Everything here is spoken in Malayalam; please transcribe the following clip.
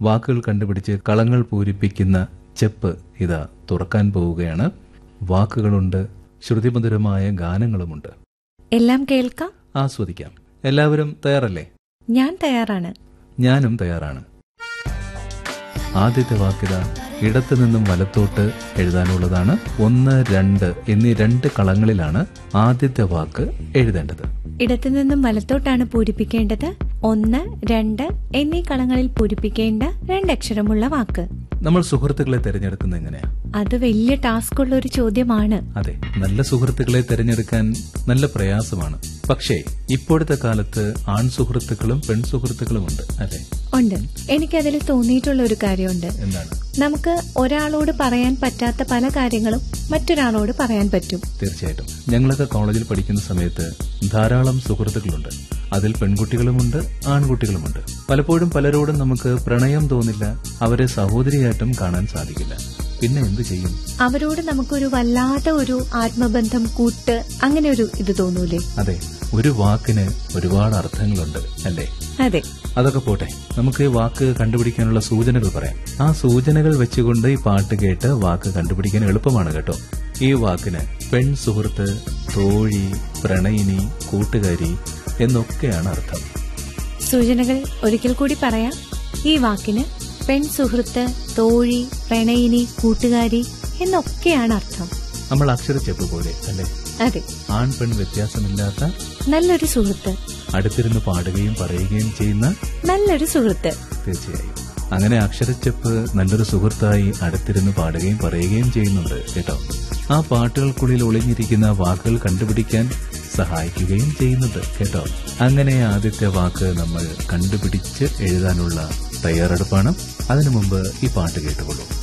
വാക്കുകൾ കണ്ടുപിടിച്ച് കളങ്ങൾ പൂരിപ്പിക്കുന്ന ചെപ്പ് ഇതാ തുറക്കാൻ പോവുകയാണ് വാക്കുകളുണ്ട് ശ്രുതിമധുരമായ ഗാനങ്ങളുമുണ്ട് എല്ലാം കേൾക്കാം ആസ്വദിക്കാം എല്ലാവരും തയ്യാറല്ലേ ഞാൻ തയ്യാറാണ് ഞാനും തയ്യാറാണ് ആദ്യത്തെ വാക്കിത ഇടത്തു നിന്നും വലത്തോട്ട് എഴുതാനുള്ളതാണ് ഒന്ന് രണ്ട് എന്നീ രണ്ട് കളങ്ങളിലാണ് ആദ്യത്തെ വാക്ക് എഴുതേണ്ടത് ഇടത്തു നിന്നും വലത്തോട്ടാണ് പൂരിപ്പിക്കേണ്ടത് ഒന്ന് രണ്ട് എന്നീ കളങ്ങളിൽ പൂരിപ്പിക്കേണ്ട രണ്ടക്ഷരമുള്ള വാക്ക് നമ്മൾ സുഹൃത്തുക്കളെ തിരഞ്ഞെടുക്കുന്നത് എങ്ങനെയാ അത് വലിയ ടാസ്ക് ഉള്ള ഒരു ചോദ്യമാണ് അതെ നല്ല സുഹൃത്തുക്കളെ തിരഞ്ഞെടുക്കാൻ നല്ല പ്രയാസമാണ് പക്ഷേ ഇപ്പോഴത്തെ കാലത്ത് ആൺ സുഹൃത്തുക്കളും പെൺ സുഹൃത്തുക്കളും ഉണ്ട് അല്ലെ ഉണ്ട് എനിക്കതിൽ തോന്നിയിട്ടുള്ള ഒരു കാര്യമുണ്ട് എന്താണ് നമുക്ക് ഒരാളോട് പറയാൻ പറ്റാത്ത പല കാര്യങ്ങളും മറ്റൊരാളോട് പറയാൻ പറ്റും തീർച്ചയായിട്ടും ഞങ്ങളൊക്കെ കോളേജിൽ പഠിക്കുന്ന സമയത്ത് ധാരാളം സുഹൃത്തുക്കളുണ്ട് അതിൽ പെൺകുട്ടികളുമുണ്ട് ആൺകുട്ടികളുമുണ്ട് പലപ്പോഴും പലരോടും നമുക്ക് പ്രണയം തോന്നില്ല അവരെ സഹോദരിയായിട്ടും കാണാൻ സാധിക്കില്ല പിന്നെ എന്തു ചെയ്യും അവരോട് നമുക്കൊരു വല്ലാത്ത ഒരു ആത്മബന്ധം കൂട്ട് അങ്ങനെ ഒരു ഇത് തോന്നൂലേ അതെ ഒരു വാക്കിന് ഒരുപാട് അർത്ഥങ്ങളുണ്ട് അല്ലേ അതെ അതൊക്കെ പോട്ടെ നമുക്ക് ഈ വാക്ക് കണ്ടുപിടിക്കാനുള്ള സൂചനകൾ പറയാം ആ സൂചനകൾ വെച്ചുകൊണ്ട് ഈ പാട്ട് കേട്ട് വാക്ക് കണ്ടുപിടിക്കാൻ എളുപ്പമാണ് കേട്ടോ ഈ വാക്കിന് പെൺ സുഹൃത്ത് തോഴി പ്രണയിനി കൂട്ടുകാരി എന്നൊക്കെയാണ് അർത്ഥം സൂചനകൾ ഒരിക്കൽ കൂടി പറയാം ഈ വാക്കിന് പെൺ സുഹൃത്ത് തോഴി പ്രണയിനി കൂട്ടുകാരി എന്നൊക്കെയാണ് അർത്ഥം നമ്മൾ അക്ഷരച്ചെപ്പ് പോലെ അല്ലെ അതെ ആൺ പെൺ വ്യത്യാസമില്ലാത്ത നല്ലൊരു സുഹൃത്ത് അടുത്തിരുന്ന് പാടുകയും പറയുകയും ചെയ്യുന്ന നല്ലൊരു സുഹൃത്ത് തീർച്ചയായും അങ്ങനെ അക്ഷരച്ചെപ്പ് നല്ലൊരു സുഹൃത്തായി അടുത്തിരുന്ന് പാടുകയും പറയുകയും ചെയ്യുന്നുണ്ട് കേട്ടോ ആ പാട്ടുകൾക്കുള്ളിൽ ഒളിഞ്ഞിരിക്കുന്ന വാക്കുകൾ കണ്ടുപിടിക്കാൻ സഹായിക്കുകയും ചെയ്യുന്നുണ്ട് കേട്ടോ അങ്ങനെ ആദ്യത്തെ വാക്ക് നമ്മൾ കണ്ടുപിടിച്ച് എഴുതാനുള്ള തയ്യാറെടുപ്പാണ് അതിനു മുമ്പ് ഈ പാട്ട് കേട്ടുകൊള്ളൂ